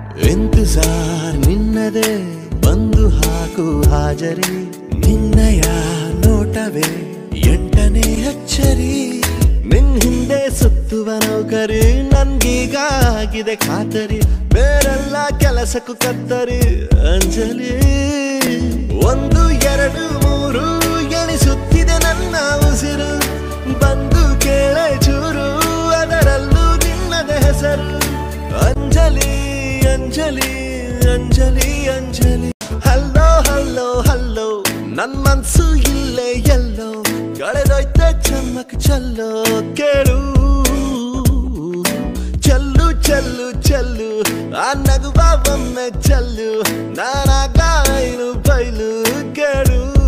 ಇಂತಜಾರ್ ನಿನ್ನದೇ ಬಂದು ಹಾಕು ಹಾಜರಿ ನಿನ್ನಯ ನೋಟವೇ ಎಂಟನೇ ಅಚ್ಚರಿ ನಿನ್ ಹಿಂದೆ ಸುತ್ತುವ ನೌಕರಿ ನನ್ಗೀಗ ಆಗಿದೆ ಖಾತರಿ ಬೇರೆಲ್ಲ ಕೆಲಸಕ್ಕೂ ಕತ್ತರಿ ಅಂಜಲಿ ಒಂದು ಎರಡು ಮೂರು ಎಣಿಸುತ್ತಿದೆ ನನ್ನ ಉಸಿರು ಬಂದು ಕೇಳೆ ಚೂರು ಅದರಲ್ಲೂ ನಿನ್ನದ ಹೆಸರು Anjali Anjali Anjali Anjali hello hello hello ನನ್ ಮನ್ಸು ಇಲ್ಲೇ ಎಲ್ಲೋ ಕಳೆದೋಯ್ತೆ ಚಮ್ಮಕ್ ಚಲ್ಲೋ ಕೇಳು ಚೆಲ್ಲು ಚೆಲ್ಲು ಚೆಲ್ಲು ಆ ನಗುವ ಒಮ್ಮೆ ಚೆಲ್ಲು ನಾನಾಗ ಐನು ಬೈಲು ಕೇಳು